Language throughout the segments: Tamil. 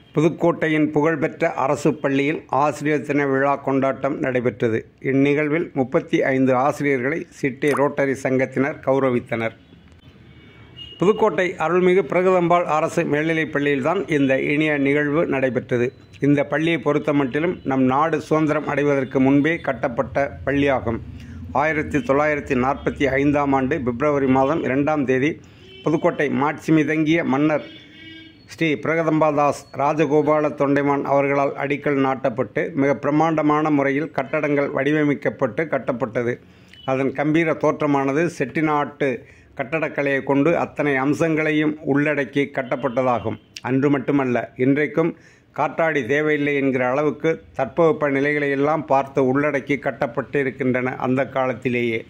புதுக்கோட்டையின் புகழ்பெற்ற அரசு பள்ளியில் ஆசிரியர் தின விழா கொண்டாட்டம் நடைபெற்றது இந்நிகழ்வில் முப்பத்தி ஐந்து ஆசிரியர்களை சிட்டி ரோட்டரி சங்கத்தினர் கௌரவித்தனர் புதுக்கோட்டை அருள்மிகு பிரகதம்பாள் அரசு மேல்நிலைப் பள்ளியில்தான் இந்த இனிய நிகழ்வு நடைபெற்றது இந்த பள்ளியை பொறுத்தமட்டிலும் நம் நாடு சுதந்திரம் அடைவதற்கு முன்பே கட்டப்பட்ட பள்ளியாகும் ஆயிரத்தி தொள்ளாயிரத்தி நாற்பத்தி ஐந்தாம் ஆண்டு பிப்ரவரி மாதம் இரண்டாம் தேதி புதுக்கோட்டை மாட்சிமிதங்கிய மன்னர் ஸ்ரீ பிரகதம்பாதாஸ் ராஜகோபால தொண்டைமான் அவர்களால் அடிக்கல் நாட்டப்பட்டு மிக பிரம்மாண்டமான முறையில் கட்டடங்கள் வடிவமைக்கப்பட்டு கட்டப்பட்டது அதன் கம்பீர தோற்றமானது செட்டிநாட்டு கட்டடக்கலையை கொண்டு அத்தனை அம்சங்களையும் உள்ளடக்கி கட்டப்பட்டதாகும் அன்று மட்டுமல்ல இன்றைக்கும் காற்றாடி தேவையில்லை என்கிற அளவுக்கு தட்பவெப்ப நிலைகளை எல்லாம் பார்த்து உள்ளடக்கி கட்டப்பட்டு இருக்கின்றன அந்த காலத்திலேயே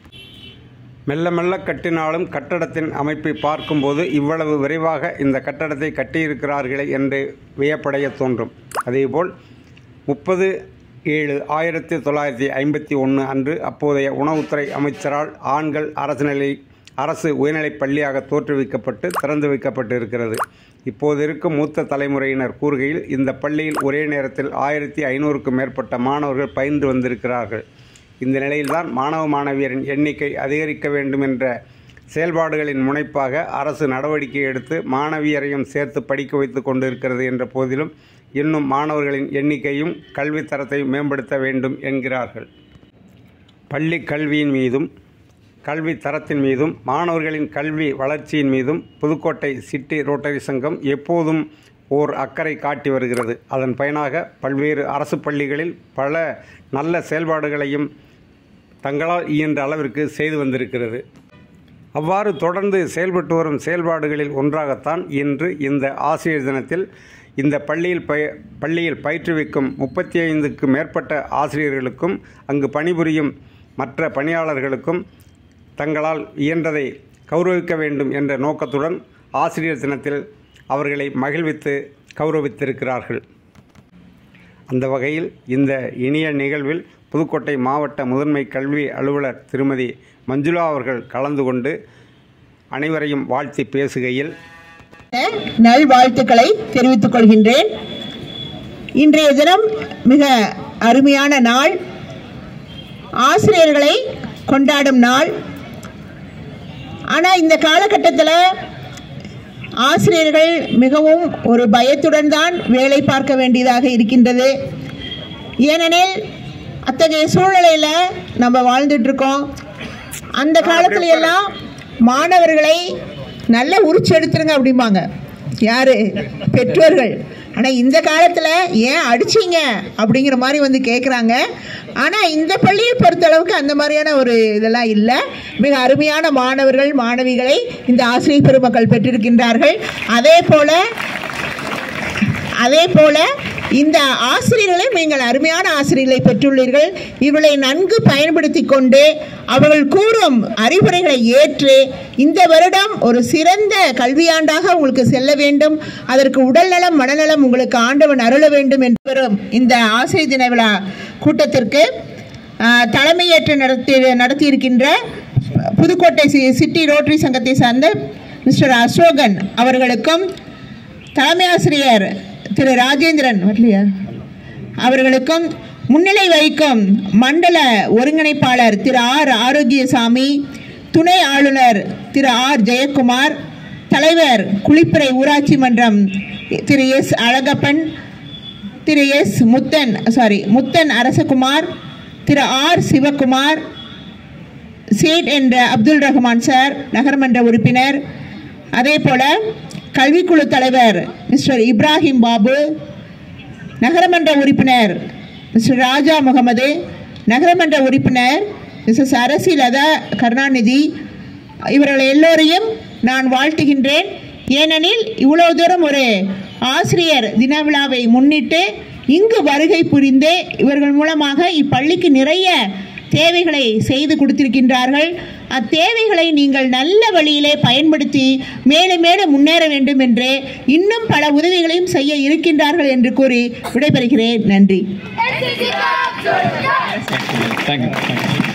மெல்ல மெல்ல கட்டினாலும் கட்டடத்தின் அமைப்பை பார்க்கும்போது இவ்வளவு விரைவாக இந்த கட்டடத்தை கட்டியிருக்கிறார்களே என்று வியப்படைய தோன்றும் அதேபோல் முப்பது ஏழு ஆயிரத்தி தொள்ளாயிரத்தி ஐம்பத்தி ஒன்று அன்று அப்போதைய உணவுத்துறை அமைச்சரால் ஆண்கள் அரசு நிலை அரசு உயர்நிலைப் பள்ளியாக தோற்றுவிக்கப்பட்டு திறந்து வைக்கப்பட்டு இருக்கிறது இப்போது இருக்கும் மூத்த தலைமுறையினர் கூறுகையில் இந்த பள்ளியில் ஒரே நேரத்தில் ஆயிரத்தி ஐநூறுக்கும் மேற்பட்ட மாணவர்கள் பயின்று வந்திருக்கிறார்கள் இந்த நிலையில்தான் மாணவ மாணவியரின் எண்ணிக்கை அதிகரிக்க வேண்டும் என்ற செயல்பாடுகளின் முனைப்பாக அரசு நடவடிக்கை எடுத்து மாணவியரையும் சேர்த்து படிக்க வைத்து கொண்டிருக்கிறது என்ற போதிலும் இன்னும் மாணவர்களின் எண்ணிக்கையும் கல்வித் தரத்தையும் மேம்படுத்த வேண்டும் என்கிறார்கள் பள்ளி கல்வியின் மீதும் கல்வி தரத்தின் மீதும் மாணவர்களின் கல்வி வளர்ச்சியின் மீதும் புதுக்கோட்டை சிட்டி ரோட்டரி சங்கம் எப்போதும் ஓர் அக்கறை காட்டி வருகிறது அதன் பயனாக பல்வேறு அரசு பள்ளிகளில் பல நல்ல செயல்பாடுகளையும் தங்களால் இயன்ற அளவிற்கு செய்து வந்திருக்கிறது அவ்வாறு தொடர்ந்து செயல்பட்டு வரும் செயல்பாடுகளில் ஒன்றாகத்தான் இன்று இந்த ஆசிரியர் தினத்தில் இந்த பள்ளியில் பய பள்ளியில் பயிற்றுவிக்கும் முப்பத்தி ஐந்துக்கு மேற்பட்ட ஆசிரியர்களுக்கும் அங்கு பணிபுரியும் மற்ற பணியாளர்களுக்கும் தங்களால் இயன்றதை கௌரவிக்க வேண்டும் என்ற நோக்கத்துடன் ஆசிரியர் தினத்தில் அவர்களை மகிழ்வித்து கௌரவித்திருக்கிறார்கள் அந்த வகையில் இந்த இனிய நிகழ்வில் புதுக்கோட்டை மாவட்ட முதன்மை கல்வி அலுவலர் திருமதி மஞ்சுளா அவர்கள் கலந்து கொண்டு அனைவரையும் வாழ்த்தி பேசுகையில் நல்வாழ்த்துக்களை தெரிவித்துக் கொள்கின்றேன் இன்றைய தினம் மிக அருமையான நாள் ஆசிரியர்களை கொண்டாடும் நாள் ஆனால் இந்த காலகட்டத்தில் ஆசிரியர்கள் மிகவும் ஒரு பயத்துடன் தான் வேலை பார்க்க வேண்டியதாக இருக்கின்றது ஏனெனில் அத்தகைய சூழ்நிலையில் நம்ம வாழ்ந்துட்டு இருக்கோம் அந்த காலத்துல எல்லாம் மாணவர்களை நல்ல உரிச்சு எடுத்துருங்க அப்படிம்பாங்க யாரு பெற்றோர்கள் ஆனால் இந்த காலத்தில் ஏன் அடிச்சீங்க அப்படிங்கிற மாதிரி வந்து கேட்குறாங்க ஆனால் இந்த பள்ளியை பொறுத்தளவுக்கு அந்த மாதிரியான ஒரு இதெல்லாம் இல்லை மிக அருமையான மாணவர்கள் மாணவிகளை இந்த ஆசிரியர் பெருமக்கள் பெற்றிருக்கின்றார்கள் அதே போல அதே போல இந்த ஆசிரியர்களை நீங்கள் அருமையான ஆசிரியர்களை பெற்றுள்ளீர்கள் இவர்களை நன்கு பயன்படுத்தி கொண்டு அவர்கள் கூறும் அறிவுரைகளை ஏற்று இந்த வருடம் ஒரு சிறந்த கல்வியாண்டாக உங்களுக்கு செல்ல வேண்டும் அதற்கு உடல்நலம் மனநலம் உங்களுக்கு ஆண்டவன் அருள வேண்டும் என்று வரும் இந்த ஆசிரியர் தின விழா கூட்டத்திற்கு ஆஹ், தலைமையேற்று நடத்தி நடத்தியிருக்கின்ற புதுக்கோட்டை சி- சிட்டி ரோட்டரி சங்கத்தை சார்ந்த மிஸ்டர் அசோகன் அவர்களுக்கும் தலைமை ஆசிரியர் திரு ராஜேந்திரன் வரலையா அவர்களுக்கும் முன்னிலை வகிக்கும் மண்டல ஒருங்கிணைப்பாளர் திரு ஆர் ஆரோக்கியசாமி துணை ஆளுநர் திரு ஆர் ஜெயக்குமார் தலைவர் குளிப்பறை ஊராட்சி மன்றம் Thiru S Alagappan Thiru S Muthan sorry Muthan Arasakumar Thiru R Sivakumar Sait என்ற அப்துல் ரஹ்மான் சார் நகரமன்ற உறுப்பினர் அதே போல கல்விக்குழு தலைவர் மிஸ்டர் இப்ராஹிம் பாபு நகரமன்ற உறுப்பினர் மிஸ்டர் ராஜா முகமது நகரமன்ற உறுப்பினர் மிஸ்ஸஸ் அரசி லதா கருணாநிதி இவர்கள் எல்லோரையும் நான் வாழ்த்துகின்றேன் ஏனெனில் இவ்வளவு தூரம் ஒரு ஆசிரியர் தின விழாவை முன்னிட்டு இங்கு வருகை புரிந்து இவர்கள் மூலமாக இப்பள்ளிக்கு நிறைய தேவைகளை செய்து கொடுத்திருக்கின்றார்கள் அத்தேவைகளை நீங்கள் நல்ல வழியிலே பயன்படுத்தி மேலும் மேலும் முன்னேற வேண்டும் என்று இன்னும் பல உதவிகளையும் செய்ய இருக்கின்றார்கள் என்று கூறி விடைபெறுகிறேன் நன்றி Thank you. Thank you.